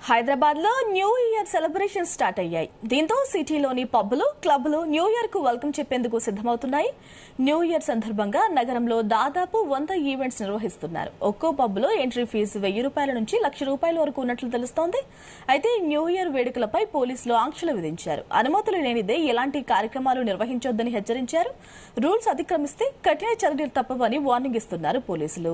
హైదరాబాద్ లో new year celebration start అయ్యాయి దీంతో సిటీలోని పబ్బులు క్లబ్లు న్యూ ఇయర్ కు వెల్కమ్ చెప్పేందుకు సిద్దమవుతున్నాయి న్యూ ఇయర్ సందర్భంగా నగరంలో దాదాపు వంద ఈవెంట్స్ నిర్వహిస్తున్నారు ఒక్కో పబ్బులో ఎంట్రీ ఫీజు వెయ్యి రూపాయల నుంచి లక్ష రూపాయల వరకు ఉన్నట్లు తెలుస్తోంది అయితే న్యూ ఇయర్ వేడుకలపై పోలీసులు ఆంక్షలు విధించారు అనుమతులు లేనిదే ఎలాంటి కార్యక్రమాలు నిర్వహించొద్దని హెచ్చరించారు రూల్స్ అతిక్రమిస్తే కఠిన చర్యలు తప్పవని వార్నింగ్ ఇస్తున్నారు పోలీసులు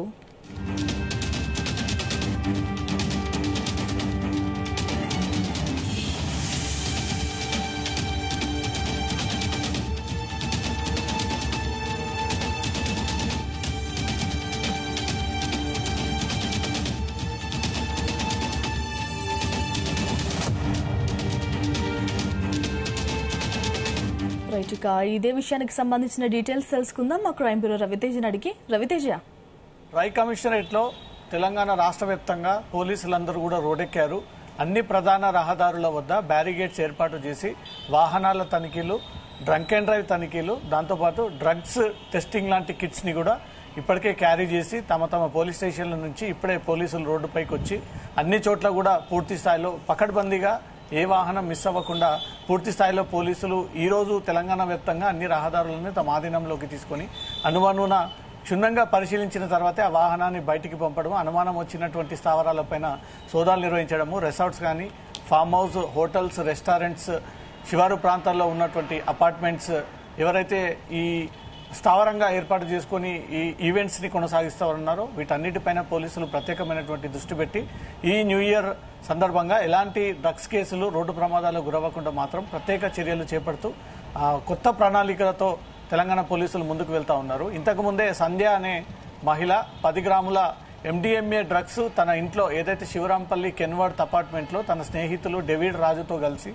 రైట్ ఇక ఇదే విషయానికి సంబంధించిన డీటెయిల్స్ తెలుసుకుందాం మా క్రైమ్ బ్యూరో రవితేజని అడిగి రవితేజ రై కమిషనరేట్లో తెలంగాణ రాష్ట్ర వ్యాప్తంగా పోలీసులందరూ కూడా రోడ్డెక్కారు అన్ని ప్రధాన రహదారుల వద్ద బ్యారిగేడ్స్ ఏర్పాటు చేసి వాహనాల తనిఖీలు డ్రంక్ అండ్ డ్రైవ్ తనిఖీలు దాంతోపాటు డ్రగ్స్ టెస్టింగ్ లాంటి కిట్స్ ని కూడా ఇప్పటికే క్యారీ చేసి తమ తమ పోలీస్ స్టేషన్ల నుంచి ఇప్పుడే పోలీసులు రోడ్డుపైకి వచ్చి అన్ని చోట్ల కూడా పూర్తి స్థాయిలో పకడ్బందీగా ఏ వాహనం మిస్ అవ్వకుండా పూర్తి స్థాయిలో పోలీసులు ఈ రోజు తెలంగాణ వ్యాప్తంగా అన్ని రహదారులను తమ ఆధీనంలోకి తీసుకొని అనువనున క్షుణ్ణంగా పరిశీలించిన తర్వాతే ఆ వాహనాన్ని బయటికి పంపడం అనుమానం వచ్చినటువంటి స్థావరాలపైన సోదాలు నిర్వహించడము రిసార్ట్స్ కానీ ఫామ్ హౌస్ హోటల్స్ రెస్టారెంట్స్ శివారు ప్రాంతాల్లో ఉన్నటువంటి అపార్ట్మెంట్స్ ఎవరైతే ఈ స్థావరంగా ఏర్పాటు చేసుకుని ఈ ఈవెంట్స్ ని కొనసాగిస్తూ ఉన్నారో వీటన్నిటిపైన పోలీసులు ప్రత్యేకమైనటువంటి దృష్టి పెట్టి ఈ న్యూ ఇయర్ సందర్భంగా ఎలాంటి డ్రగ్స్ కేసులు రోడ్డు ప్రమాదాలకు గురవ్వకుండా మాత్రం ప్రత్యేక చర్యలు చేపడుతూ ఆ, కొత్త ప్రణాళికలతో తెలంగాణ పోలీసులు ముందుకు వెళ్తా ఉన్నారు ఇంతకు ముందే సంధ్య అనే మహిళ పది గ్రాముల ఎండిఎంఏ డ్రగ్స్ తన ఇంట్లో ఏదైతే శివరాంపల్లి కెన్వర్డ్ అపార్ట్మెంట్లో తన స్నేహితులు డేవిడ్ రాజుతో కలిసి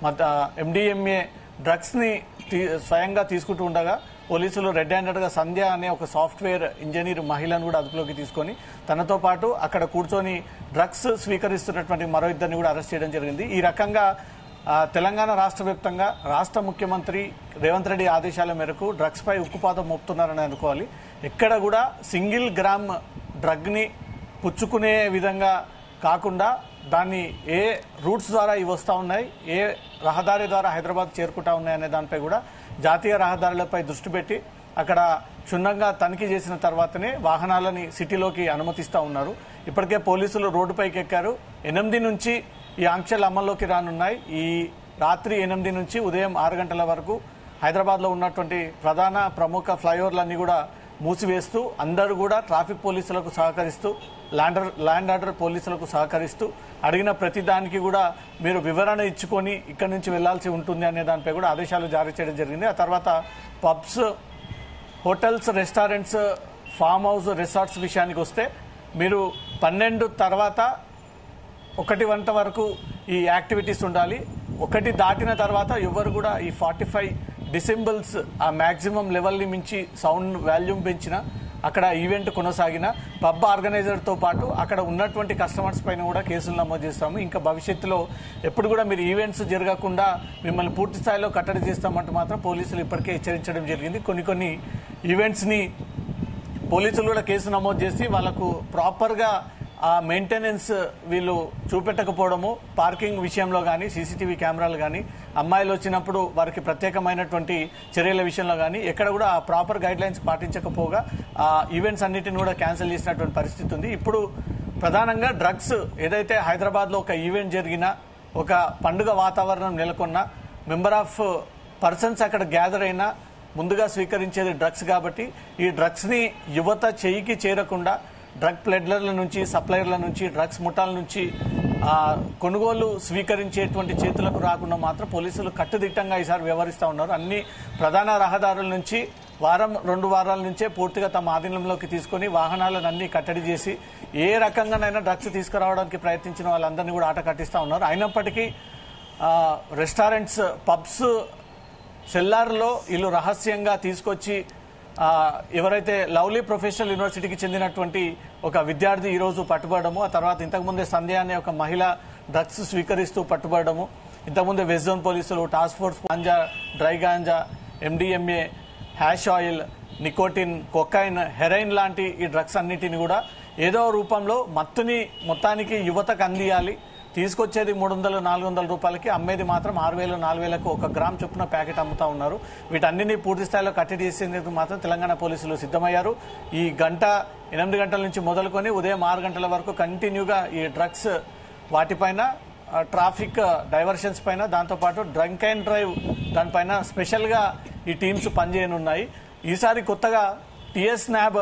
ఎండిఎంఏ డ్రగ్స్ ని తీ- స్వయంగా తీసుకుంటూ ఉండగా పోలీసులు రెడ్ హ్యాండెడ్ గా సంధ్య అనే ఒక సాఫ్ట్వేర్ ఇంజనీర్ మహిళను కూడా అదుపులోకి తీసుకొని తనతో పాటు అక్కడ కూర్చొని డ్రగ్స్ స్వీకరిస్తున్నటువంటి మరో ఇద్దరిని కూడా అరెస్ట్ చేయడం జరిగింది ఈ రకంగా ఆ, తెలంగాణ రాష్ట్ర వ్యాప్తంగా రాష్ట్ర ముఖ్యమంత్రి రేవంత్ రెడ్డి ఆదేశాల మేరకు డ్రగ్స్ పై ఉక్కుపాతం మోపుతున్నారని అనుకోవాలి ఎక్కడ కూడా సింగిల్ గ్రామ్ డ్రగ్ ని పుచ్చుకునే విధంగా కాకుండా దాన్ని ఏ రూట్స్ ద్వారా ఇవి వస్తూ ఉన్నాయి ఏ రహదారి ద్వారా హైదరాబాద్ చేరుకుంటా ఉన్నాయి అనే దానిపై కూడా జాతీయ రహదారులపై దృష్టి పెట్టి అక్కడ క్షుణ్ణంగా తనిఖీ చేసిన తర్వాతనే వాహనాలని సిటీలోకి అనుమతిస్తూ ఉన్నారు ఇప్పటికే పోలీసులు రోడ్డుపైకి ఎక్కారు ఎనిమిది నుంచి ఈ ఆంక్షలు అమల్లోకి రానున్నాయి ఈ రాత్రి ఎనిమిది నుంచి ఉదయం ఆరు గంటల వరకు హైదరాబాద్లో ఉన్నటువంటి ప్రధాన ప్రముఖ ఫ్లైఓవర్లన్నీ కూడా మూసివేస్తూ అందరూ కూడా ట్రాఫిక్ పోలీసులకు సహకరిస్తూ ల్యాండర్ ల్యాండ్ ఆర్డర్ పోలీసులకు సహకరిస్తూ అడిగిన ప్రతి దానికి కూడా మీరు వివరణ ఇచ్చుకొని ఇక్కడి నుంచి వెళ్లాల్సి ఉంటుంది అనే దానిపై కూడా ఆదేశాలు జారీ చేయడం జరిగింది ఆ తర్వాత pubs hotels restaurants farm house resorts విషయానికి వస్తే మీరు పన్నెండు తర్వాత ఒకటి వంట వరకు ఈ యాక్టివిటీస్ ఉండాలి ఒకటి దాటిన తర్వాత ఎవరు కూడా ఈ ఫార్టీ ఫైవ్ డిసింబల్స్ ఆ మాక్సిమం లెవెల్ని మించి సౌండ్ వాల్యూమ్ పెంచిన అక్కడ ఈవెంట్ కొనసాగిన పబ్ ఆర్గనైజర్తో పాటు అక్కడ ఉన్నటువంటి కస్టమర్స్ పైన కూడా కేసులు నమోదు చేస్తాము ఇంకా భవిష్యత్తులో ఎప్పుడు కూడా మీరు ఈవెంట్స్ జరగకుండా మిమ్మల్ని పూర్తి స్థాయిలో కట్టడి చేస్తామంటూ మాత్రం పోలీసులు ఇప్పటికే హెచ్చరించడం జరిగింది కొన్ని కొన్ని ఈవెంట్స్ని పోలీసులు కూడా కేసు నమోదు చేసి వాళ్ళకు ప్రాపర్గా ఆ మెయింటెనెన్స్ వీళ్ళు చూపెట్టకపోవడము పార్కింగ్ విషయంలో కానీ సీసీటీవీ కెమెరాలు కానీ అమ్మాయిలు వచ్చినప్పుడు వారికి ప్రత్యేకమైనటువంటి చర్యల విషయంలో కానీ ఎక్కడ కూడా ఆ ప్రాపర్ గైడ్ లైన్స్ పాటించకపోగా ఆ ఈవెంట్స్ అన్నిటిని కూడా క్యాన్సిల్ చేసినటువంటి పరిస్థితి ఉంది ఇప్పుడు ప్రధానంగా డ్రగ్స్ ఏదైతే హైదరాబాద్లో ఒక ఈవెంట్ జరిగినా ఒక పండుగ వాతావరణం నెలకొన్న మెంబర్ ఆఫ్ పర్సన్స్ అక్కడ గ్యాదర్ అయినా ముందుగా స్వీకరించేది డ్రగ్స్ కాబట్టి ఈ డ్రగ్స్ ని యువత చేయికి చేరకుండా డ్రగ్ ప్లెడ్లర్ల నుంచి సప్లయర్ల నుంచి డ్రగ్స్ ముఠాల నుంచి ఆ, కొనుగోలు స్వీకరించేటువంటి చేతులకు రాకుండా మాత్రం పోలీసులు కట్టుదిట్టంగా ఈసారి వ్యవహరిస్తూ ఉన్నారు అన్ని ప్రధాన రహదారుల నుంచి వారం రెండు వారాల నుంచే పూర్తిగా తమ ఆధీనంలోకి తీసుకొని వాహనాలను అన్ని కట్టడి చేసి ఏ రకంగానైనా డ్రగ్స్ తీసుకురావడానికి ప్రయత్నించిన వాళ్ళందరినీ కూడా ఆట కట్టిస్తూ ఉన్నారు అయినప్పటికీ ఆ, రెస్టారెంట్స్ పబ్స్ సెల్లార్లో వీళ్ళు రహస్యంగా తీసుకొచ్చి ఆ, ఎవరైతే లవ్లీ ప్రొఫెషనల్ యూనివర్సిటీకి చెందినటువంటి ఒక విద్యార్థి ఈ రోజు పట్టుబడము ఆ తర్వాత ఇంతకుముందే సంధ్య అనే ఒక మహిళ డ్రగ్స్ స్వీకరిస్తూ పట్టుబడము ఇంతకుముందే వెస్ట్ జోన్ పోలీసులు task force ganja dry ganja MDMA hash oil nicotine cocaine heroin లాంటి ఈ డ్రగ్స్ అన్నిటిని కూడా ఏదో రూపంలో మత్తుని మొత్తానికి యువతకు అందియాలి తీసుకొచ్చేది మూడు వందలు నాలుగు వందల రూపాయలకి అమ్మేది మాత్రం ఆరు వేలు నాలుగు వేలకు ఒక గ్రామ్ చొప్పున ప్యాకెట్ అమ్ముతా ఉన్నారు వీటన్నిటిని పూర్తి స్థాయిలో కట్టడి చేసేందుకు మాత్రం తెలంగాణ పోలీసులు సిద్ధమయ్యారు ఈ గంట ఎనిమిది గంటల నుంచి మొదలుకొని ఉదయం ఆరు గంటల వరకు కంటిన్యూగా ఈ డ్రగ్స్ వాటిపైన ఆ, ట్రాఫిక్ డైవర్షన్స్ పైన దాంతోపాటు డ్రంక్ అండ్ డ్రైవ్ దానిపైన స్పెషల్గా ఈ టీమ్స్ పనిచేయనున్నాయి ఈసారి కొత్తగా టిఎస్ న్యాబ్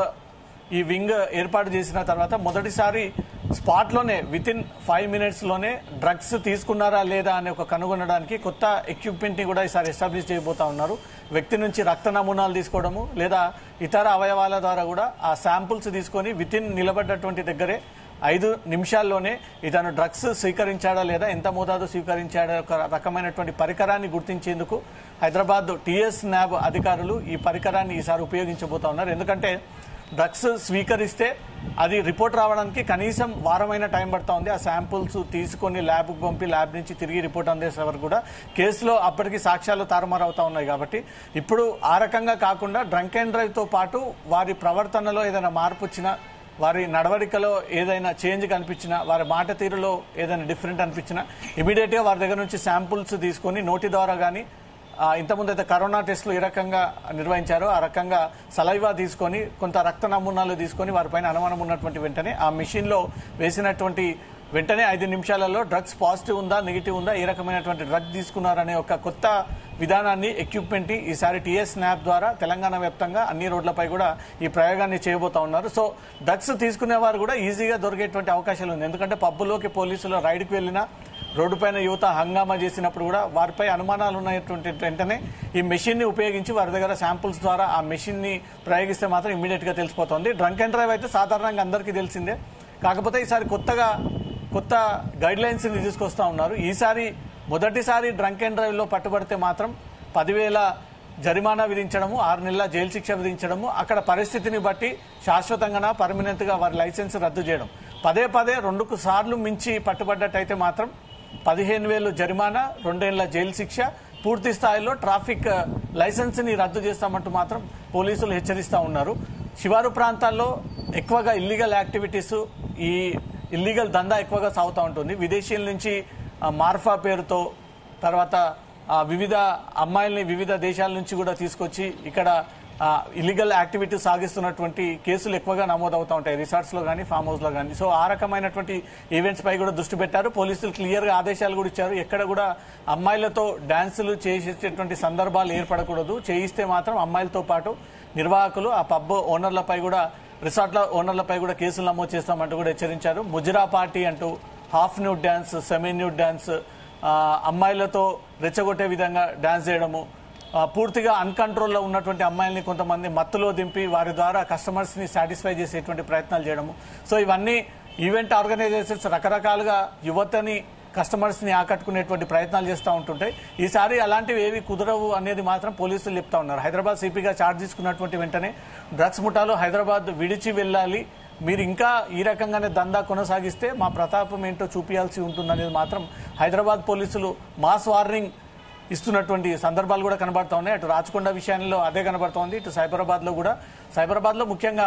ఈ వింగ్ ఏర్పాటు చేసిన తర్వాత మొదటిసారి స్పాట్లోనే విత్ ఇన్ ఫైవ్ మినిట్స్లోనే డ్రగ్స్ తీసుకున్నారా లేదా అని ఒక కనుగొనడానికి కొత్త ఎక్విప్మెంట్ని కూడా ఈసారి ఎస్టాబ్లిష్ చేయబోతా ఉన్నారు వ్యక్తి నుంచి రక్త నమూనాలు తీసుకోవడము లేదా ఇతర అవయవాల ద్వారా కూడా ఆ శాంపుల్స్ తీసుకొని విత్ ఇన్ నిలబడ్డటువంటి దగ్గరే ఐదు నిమిషాల్లోనే ఇతను డ్రగ్స్ స్వీకరించాడా లేదా ఎంత మోతాదు స్వీకరించాడా ఒక రకమైనటువంటి పరికరాన్ని గుర్తించేందుకు హైదరాబాద్ టిఎస్ న్యాబ్ అధికారులు ఈ పరికరాన్ని ఈసారి ఉపయోగించబోతా ఉన్నారు ఎందుకంటే డ్రగ్స్ స్వీకరిస్తే అది రిపోర్ట్ రావడానికి కనీసం వారమైన టైం పడతా ఉంది ఆ శాంపుల్స్ తీసుకొని ల్యాబ్కు పంపి ల్యాబ్ నుంచి తిరిగి రిపోర్ట్ అందేసే వరకు కూడా కేసులో అప్పటికి సాక్ష్యాలు తారుమారు అవుతా ఉన్నాయి కాబట్టి ఇప్పుడు ఆ రకంగా కాకుండా డ్రంక్ అండ్ డ్రైవ్తో పాటు వారి ప్రవర్తనలో ఏదైనా మార్పు వచ్చినా వారి నడవడికలో ఏదైనా చేంజ్ కనిపించినా వారి మాట తీరులో ఏదైనా డిఫరెంట్ అనిపించినా ఇమీడియట్గా వారి దగ్గర నుంచి శాంపుల్స్ తీసుకొని నోటి ద్వారా కానీ ఇంతకుముందు అయితే కరోనా టెస్టులు ఏ రకంగా నిర్వహించారో ఆ రకంగా సలైవా తీసుకొని కొంత రక్త నమూనాలు తీసుకొని వారిపైన అనుమానం ఉన్నటువంటి వెంటనే ఆ మిషన్లో వేసినటువంటి వెంటనే ఐదు నిమిషాలలో డ్రగ్స్ పాజిటివ్ ఉందా నెగిటివ్ ఉందా ఏ రకమైనటువంటి డ్రగ్ తీసుకున్నారనే ఒక కొత్త విధానాన్ని ఎక్విప్మెంట్ ఈసారి టీఎస్ స్నాప్ ద్వారా తెలంగాణ వ్యాప్తంగా అన్ని రోడ్లపై కూడా ఈ ప్రయోగాన్ని చేయబోతా ఉన్నారు సో డ్రగ్స్ తీసుకునేవారు కూడా ఈజీగా దొరికేటువంటి అవకాశాలు ఉంది ఎందుకంటే పబ్బులోకి పోలీసులు రైడ్కి వెళ్ళినా రోడ్డుపైన యువత హంగామా చేసినప్పుడు కూడా వారిపై అనుమానాలు ఉన్నటువంటి వెంటనే ఈ మెషిన్ ని ఉపయోగించి వారి దగ్గర శాంపుల్స్ ద్వారా ఆ మెషిన్ ని ప్రయోగిస్తే మాత్రం ఇమీడియట్ గా తెలిసిపోతుంది డ్రంక్ అండ్ డ్రైవ్ అయితే సాధారణంగా అందరికీ తెలిసిందే కాకపోతే ఈసారి కొత్తగా కొత్త గైడ్ లైన్స్ ని తీసుకొస్తా ఉన్నారు ఈసారి మొదటిసారి డ్రంక్ అండ్ డ్రైవ్ లో పట్టుబడితే మాత్రం పదివేల జరిమానా విధించడము ఆరు నెలల జైలు శిక్ష విధించడము అక్కడ పరిస్థితిని బట్టి శాశ్వతంగా పర్మనెంట్ గా వారి లైసెన్స్ రద్దు చేయడం పదే పదే రెండుకు సార్లు మించి పట్టుబడ్డట్టయితే మాత్రం పదిహేను వేలు జరిమానా రెండేళ్ల జైలు శిక్ష పూర్తి స్థాయిలో ట్రాఫిక్ లైసెన్స్ ని రద్దు చేస్తామంటూ మాత్రం పోలీసులు హెచ్చరిస్తా ఉన్నారు శివారు ప్రాంతాల్లో ఎక్కువగా ఇల్లీగల్ యాక్టివిటీస్ ఈ ఇల్లీగల్ దందా ఎక్కువగా సాగుతూ ఉంటుంది విదేశీయుల నుంచి ఆ, మార్ఫా పేరుతో తర్వాత ఆ, వివిధ అమ్మాయిల్ని వివిధ దేశాల నుంచి కూడా తీసుకొచ్చి ఇక్కడ ఇల్లీగల్ యాక్టివిటీ సాగిస్తున్నటువంటి కేసులు ఎక్కువగా నమోదవుతూ ఉంటాయి రిసార్ట్స్ లో కానీ ఫామ్ హౌస్ లో కానీ సో ఆ రకమైనటువంటి ఈవెంట్స్ పై కూడా దృష్టి పెట్టారు పోలీసులు క్లియర్ గా ఆదేశాలు కూడా ఇచ్చారు ఎక్కడ కూడా అమ్మాయిలతో డాన్సులు చేసేటటువంటి సందర్భాలు ఏర్పడకూడదు చేయిస్తే మాత్రం అమ్మాయిలతో పాటు నిర్వాహకులు ఆ పబ్ ఓనర్లపై కూడా రిసార్ట్ల ఓనర్లపై కూడా కేసులు నమోదు చేస్తామంటూ కూడా హెచ్చరించారు ముజిరా పార్టీ అంటూ half nude dance semi nude dance ఆ, అమ్మాయిలతో రెచ్చగొట్టే విధంగా డాన్స్ చేయడము ఆ, పూర్తిగా అన్కంట్రోల్లో ఉన్నటువంటి అమ్మాయిల్ని కొంతమంది మత్తులో దింపి వారి ద్వారా కస్టమర్స్ ని సాటిస్ఫై చేసేటువంటి ప్రయత్నాలు చేయడము సో ఇవన్నీ ఈవెంట్ ఆర్గనైజేషన్స్ రకరకాలుగా యువతని కస్టమర్స్ ని ఆకట్టుకునేటువంటి ప్రయత్నాలు చేస్తూ ఉంటుంటాయి ఈసారి అలాంటివి ఏవి కుదరవు అనేది మాత్రం పోలీసులు చెప్తా ఉన్నారు హైదరాబాద్ సిపిగా చార్జ్ తీసుకున్నటువంటి వెంటనే డ్రగ్స్ ముఠాలో హైదరాబాద్ విడిచి వెళ్ళాలి మీరు ఇంకా ఈ రకంగానే దందా కొనసాగిస్తే మా ప్రతాపం ఏంటో చూపించాల్సి ఉంటుందనేది మాత్రం హైదరాబాద్ పోలీసులు మాస్ వార్నింగ్ ఇస్తున్నటువంటి సందర్భాలు కూడా కనబడతా ఉన్నాయి అటు రాచకొండ విషయంలో అదే కనబడుతోంది ఇటు సైబరాబాద్ లో కూడా సైబరాబాద్ లో ముఖ్యంగా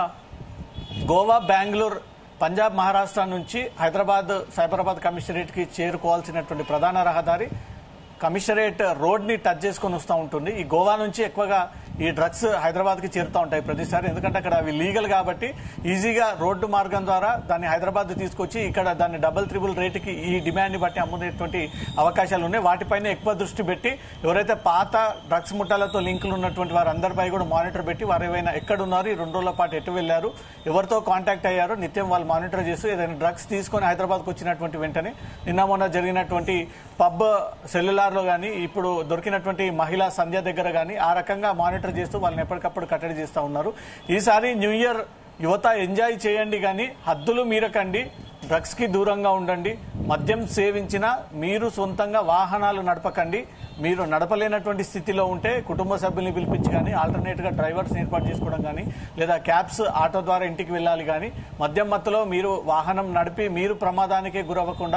గోవా బెంగళూరు పంజాబ్ మహారాష్ట్ర నుంచి హైదరాబాద్ సైబరాబాద్ కమిషనరేట్ కి చేరుకోవాల్సినటువంటి ప్రధాన రహదారి కమిషనరేట్ రోడ్ ని టచ్ చేసుకొని వస్తూ ఉంటుంది ఈ గోవా నుంచి ఎక్కువగా ఈ డ్రగ్స్ హైదరాబాద్ కి చేరుతూ ఉంటాయి ప్రతిసారి ఎందుకంటే అక్కడ అవి లీగల్ కాబట్టి ఈజీగా రోడ్డు మార్గం ద్వారా దాన్ని హైదరాబాద్ తీసుకొచ్చి ఇక్కడ దాన్ని డబుల్ త్రిబుల్ రేటుకి ఈ డిమాండ్ ని బట్టి అమ్ముకునేటువంటి అవకాశాలు ఉన్నాయి వాటిపైన ఎక్కువ దృష్టి పెట్టి ఎవరైతే పాత డ్రగ్స్ ముఠాలతో లింకులు ఉన్నటువంటి వారందరిపై కూడా మానిటర్ పెట్టి వారు ఏవైనా ఎక్కడున్నారు ఈ రెండు రోజుల పాటు ఎటు వెళ్లారు ఎవరితో కాంటాక్ట్ అయ్యారో నిత్యం వాళ్ళు మానిటర్ చేస్తూ ఏదైనా డ్రగ్స్ తీసుకొని హైదరాబాద్కు వచ్చినటువంటి వెంటనే నిన్న మొన్న జరిగినటువంటి పబ్ సెల్యులార్ లో కానీ ఇప్పుడు దొరికినటువంటి మహిళా సంధ్య దగ్గర కానీ ఆ రకంగా మానిటర్ చేస్తూ వాళ్ళని ఎప్పటికప్పుడు కట్టడి చేస్తూ ఉన్నారు ఈసారి న్యూ ఇయర్ యువత ఎంజాయ్ చేయండి కానీ హద్దులు మీరకండి డ్రగ్స్ కి దూరంగా ఉండండి మద్యం సేవించిన మీరు సొంతంగా వాహనాలు నడపకండి మీరు నడపలేనటువంటి స్థితిలో ఉంటే కుటుంబ సభ్యుల్ని పిలిపించి కానీ ఆల్టర్నేట్ గా డ్రైవర్స్ ఏర్పాటు చేసుకోవడం కానీ లేదా క్యాబ్స్ ఆటో ద్వారా ఇంటికి వెళ్ళాలి కానీ మద్యం మత్తులో మీరు వాహనం నడిపి మీరు ప్రమాదానికే గురవ్వకుండా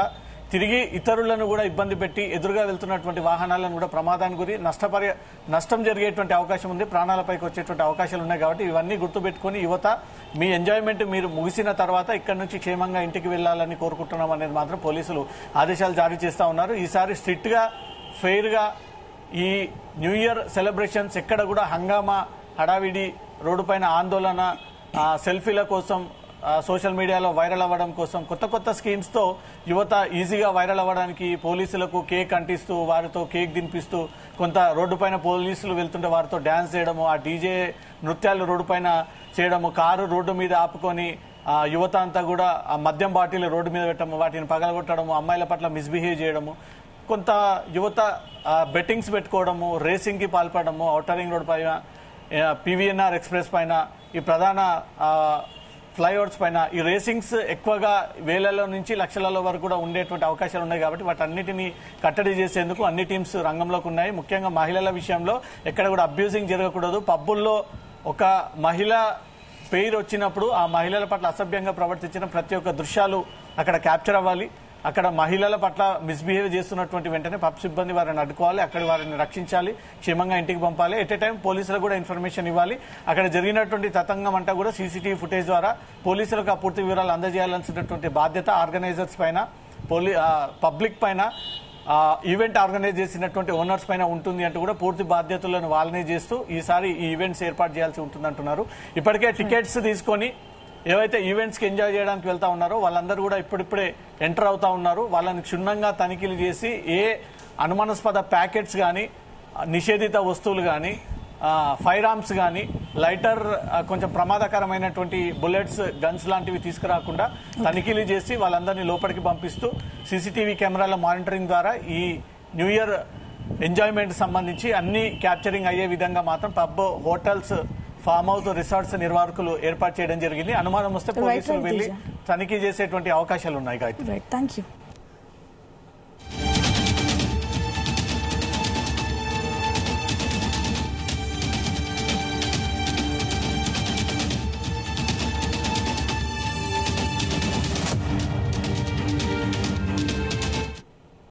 తిరిగి ఇతరులను కూడా ఇబ్బంది పెట్టి ఎదురుగా వెళ్తున్నటువంటి వాహనాలను కూడా ప్రమాదానికి గురి నష్టపరి నష్టం జరిగేటువంటి అవకాశం ఉంది ప్రాణాలపైకి వచ్చేటువంటి అవకాశాలు ఉన్నాయి కాబట్టి ఇవన్నీ గుర్తుపెట్టుకుని యువత మీ ఎంజాయ్మెంట్ మీరు ముగిసిన తర్వాత ఇక్కడ నుంచి క్షేమంగా ఇంటికి వెళ్ళాలని కోరుకుంటున్నాం అనేది మాత్రం పోలీసులు ఆదేశాలు జారీ చేస్తా ఉన్నారు ఈసారి స్ట్రిక్ట్ గా ఫెయిర్ గా ఈ న్యూ ఇయర్ సెలబ్రేషన్స్ ఎక్కడ కూడా హంగామా హడావిడి రోడ్డు పైన ఆందోళన ఆ, సెల్ఫీల కోసం ఆ, సోషల్ మీడియాలో వైరల్ అవ్వడం కోసం కొత్త కొత్త స్కీమ్స్ తో యువత ఈజీగా వైరల్ అవ్వడానికి పోలీసులకు కేక్ అంటిస్తూ వారితో కేక్ తినిపిస్తూ కొంత రోడ్డు పైన పోలీసులు వెళ్తుంటే వారితో డ్యాన్స్ చేయడము ఆ డీజే నృత్యాలు రోడ్డు పైన చేయడము కారు రోడ్డు మీద ఆపుకొని ఆ యువత అంతా కూడా ఆ మద్యం బాటిల్ రోడ్డు మీద పెట్టడము వాటిని పగలగొట్టడము అమ్మాయిల పట్ల మిస్బిహేవ్ చేయడము కొంత యువత బెట్టింగ్స్ పెట్టుకోవడము రేసింగ్ కి పాల్పడము ఔటర్ రింగ్ రోడ్ పైన పివిఎన్ఆర్ ఎక్స్ప్రెస్ పైన ఈ ప్రధాన ఆ, ఫ్లైఓవర్స్ పైన ఈ రేసింగ్స్ ఎక్కువగా వేలలో నుంచి లక్షలలో వరకు కూడా ఉండేటువంటి అవకాశాలు ఉన్నాయి కాబట్టి వాటన్నిటిని కట్టడి చేసేందుకు అన్ని టీమ్స్ రంగంలోకి ఉన్నాయి ముఖ్యంగా మహిళల విషయంలో ఎక్కడ కూడా అబ్యూజింగ్ జరగకూడదు పబ్బుల్లో ఒక మహిళ పేరు వచ్చినప్పుడు ఆ మహిళల పట్ల అసభ్యంగా ప్రవర్తించిన ప్రతి ఒక్క దృశ్యాలు అక్కడ క్యాప్చర్ అవ్వాలి అక్కడ మహిళల పట్ల మిస్బిహేవ్ చేస్తున్నటువంటి వెంటనే పబ్ సిబ్బంది వారిని అడ్డుకోవాలి అక్కడ వారిని రక్షించాలి క్షేమంగా ఇంటికి పంపాలి ఎట్ ఏ టైం పోలీసులకు కూడా ఇన్ఫర్మేషన్ ఇవ్వాలి అక్కడ జరిగినటువంటి తతంగం అంతా కూడా సీసీటీవీ ఫుటేజ్ ద్వారా పోలీసులకు ఆ పూర్తి వివరాలు అందజేయాల్సినటువంటి బాధ్యత ఆర్గనైజర్స్ పైన పోలీ పబ్లిక్ పైన ఆ, ఈవెంట్ ఆర్గనైజ్ చేసినటువంటి ఓనర్స్ పైన ఉంటుంది అంటూ కూడా పూర్తి బాధ్యతలను వాళ్ళనే చేస్తూ ఈసారి ఈ ఈవెంట్స్ ఏర్పాటు చేయాల్సి ఉంటుంది అంటున్నారు ఇప్పటికే టికెట్స్ తీసుకొని ఏవైతే ఈవెంట్స్ కి ఎంజాయ్ చేయడానికి వెళ్తా ఉన్నారో వాళ్ళందరూ కూడా ఇప్పుడిప్పుడే ఎంటర్ అవుతా ఉన్నారు వాళ్ళని క్షుణ్ణంగా తనిఖీలు చేసి ఏ అనుమానాస్పద ప్యాకెట్స్ కానీ నిషేధిత వస్తువులు కానీ ఫైర్ ఆర్మ్స్ కానీ లైటర్ ఆ, కొంచెం ప్రమాదకరమైనటువంటి బుల్లెట్స్ గన్స్ లాంటివి తీసుకురాకుండా తనిఖీలు చేసి వాళ్ళందరినీ లోపలికి పంపిస్తూ సీసీటీవీ కెమెరాల మానిటరింగ్ ద్వారా ఈ న్యూ ఇయర్ ఎంజాయ్మెంట్ సంబంధించి అన్ని క్యాప్చరింగ్ అయ్యే విధంగా మాత్రం pub hotels farm house resorts నిర్వాహకులు ఏర్పాటు చేయడం జరిగింది అనుమానం వస్తే Right, పోలీసులు right, వెళ్లి Teja. తనిఖీ చేసేటువంటి అవకాశాలు ఉన్నాయి గాయత్రి రైట్ థ్యాంక్ యూ